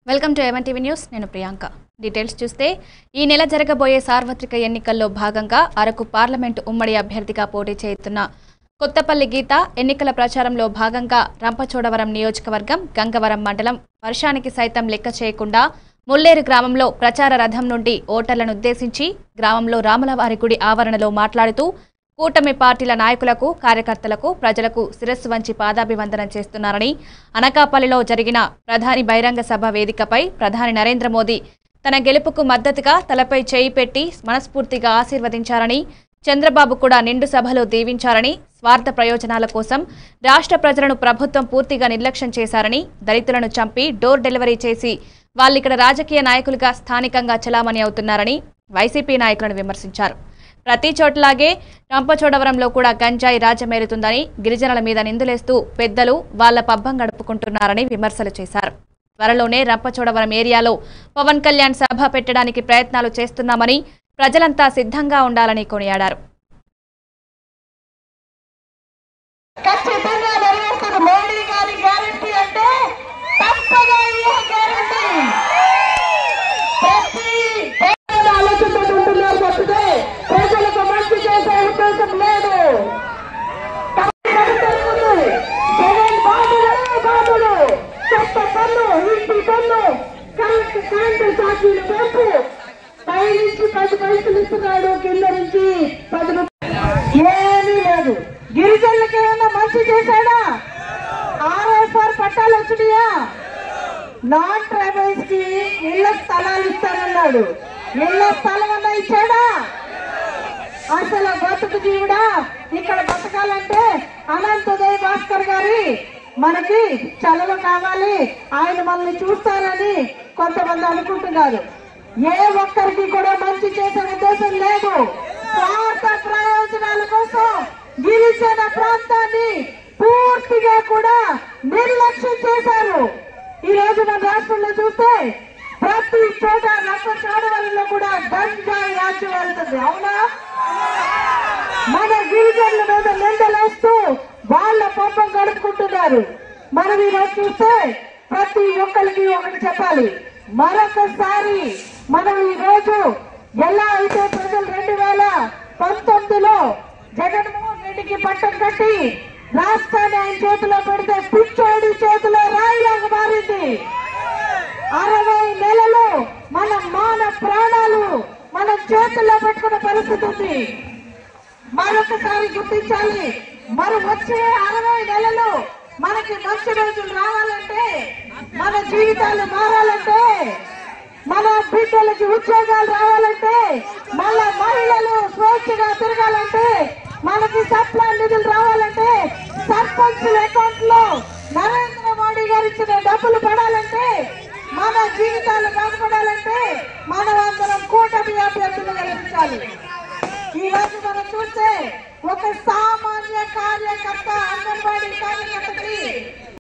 welcome to A one TV news నేను Priyanka details చూస్తే ఈ నెల జరగబోయే సార్వత్రిక ఎన్నికల్లో భాగంగా అరకు పార్లమెంటు ఉమ్మడి అభ్యర్థిగా పోటీ చేస్తున్న కొత్తపల్లి గీత ఎన్నికల ప్రచారంలో భాగంగా రంపచోడవరం నియోజకవర్గం గంగవరం మండలం వర్షానికి సైతం లెక్క చేయకుండా ముల్లేరు గ్రామంలో ప్రచార రథం నుండి ఓటర్లను ఉద్దేశించి గ్రామంలో రాములవారి గుడి ఆవరణలో మాట్లాడుతూ కూటమి పార్టీల నాయకులకు కార్యకర్తలకు ప్రజలకు శిరస్సు వంచి పాదాభివందనం చేస్తున్నారని అనకాపల్లిలో జరిగిన ప్రధాని బహిరంగ సభ వేదికపై ప్రధాని నరేంద్ర మోదీ తన గెలుపుకు మద్దతుగా తలపై చేయి పెట్టి మనస్ఫూర్తిగా ఆశీర్వదించారని చంద్రబాబు కూడా నిండు సభలో దీవించారని స్వార్థ ప్రయోజనాల కోసం రాష్ట్ర ప్రజలను ప్రభుత్వం పూర్తిగా నిర్లక్ష్యం చేశారని దళితులను చంపి డోర్ డెలివరీ చేసి వాళ్ళిక్కడ రాజకీయ నాయకులుగా స్థానికంగా చలామణి అవుతున్నారని వైసీపీ నాయకులను విమర్శించారు ప్రతి చోటలాగే రంపచోడవరంలో కూడా గంజాయి రాజ్యమేరుతుందని గిరిజనుల మీద నిందులేస్తూ పెద్దలు వాళ్ల పబ్బం గడుపుకుంటున్నారని విమర్శలు చేశారు త్వరలోనే రంపచోడవరం ఏరియాలో పవన్ కళ్యాణ్ సభ పెట్టడానికి ప్రయత్నాలు చేస్తున్నామని ప్రజలంతా సిద్ధంగా ఉండాలని కొనియాడారు ఖచ్చితంగా నెరవేరుస్తుంది మోడీ గారి గ్యారంటీ అంటే తప్పగా ఈ గ్యారంటీ ప్రతి పేద ఆలోచనతో ఉంటున్నారు తప్పితే ప్రజలకు మంచి చేసే ఉద్దేశం లేదు జగన్ బాధుడే బాధుడు చెత్త పన్ను ఇంటి పన్ను కరెంట్ కరెంటు ఛార్జీలు పెంపు పై నుంచి పది పైసలు ఇస్తున్నాడు కింద నుంచి పది రూపాయలు ఏమీ లేదు గిరిజనులకు ఏమైనా మంచి చేశాడా ఆర్ఎఫ్ఆర్ పట్టాలు వచ్చినాయా నాన్ ట్రైబల్స్ కి ఇళ్ల స్థలాలు ఇస్తానన్నాడు ఇళ్ల స్థలం అన్నా ఇచ్చాడా అసలు బతుకు జీవుడా ఇక్కడ బతకాలంటే అనంతోదయ్ భాస్కర్ గారి మనకి చలవ కావాలి ఆయన మనల్ని చూస్తారని కొంతమంది అనుకుంటున్నారు ఏ ఒక్కరికి కూడా మంచి చేసే ఉద్దేశం లేదు స్వార్థ ప్రయోజనాల కోసం గిరిజన ప్రాంతాన్ని పూర్తిగా కూడా నిర్లక్ష్యం చేశారు ఈ రోజు మన రాష్ట్రంలో చూస్తే ప్రతి చోట రక్త చాడవలలో కూడా గంజాయి రాజ్యం వెళ్తుంది అవునా మన గిరిజనుల మీద నిందలేస్తూ వాళ్ళ పాపం గడుపుకుంటున్నారు మనం ఈరోజు చూస్తే ప్రతి ఒక్కరికి ఒకటి చెప్పాలి మరొకసారి మనం ఈ రోజు ఎలా అయితే ప్రజలు రెండు వేల పంతొమ్మిదిలో జగన్మోహన్ రెడ్డికి పట్టం కట్టి రాష్ట్రాన్ని ఆయన చేతిలో పెడితే పిచ్చోడి చేతిలో రాయిలాగా మారింది అరవై నెలలు మన మాన ప్రాణాలు మన చేతుల్లో పెట్టుకున్న పరిస్థితి ఉంది మరొకసారి గుర్తించాలి మరి వచ్చే అరవై నెలలు మనకి మంచి రోజులు రావాలంటే మన జీవితాలు మారాలంటే మన బిడ్డలకి ఉద్యోగాలు రావాలంటే మన మహిళలు స్వేచ్ఛగా తిరగాలంటే మనకి సప్లై నిధులు రావాలంటే సర్పంచుల అకౌంట్ లో నరేంద్ర మోడీ గారు ఇచ్చిన డబ్బులు పడాలంటే మన జీవితాలు బాగుపడాలంటే మనం అందరం కూటమి అభ్యర్థులు గెలిపించాలి ఈ రోజు మనం చూస్తే ఒక సామాన్య కార్యకర్త అంగన్వాడీ కార్యకర్తకి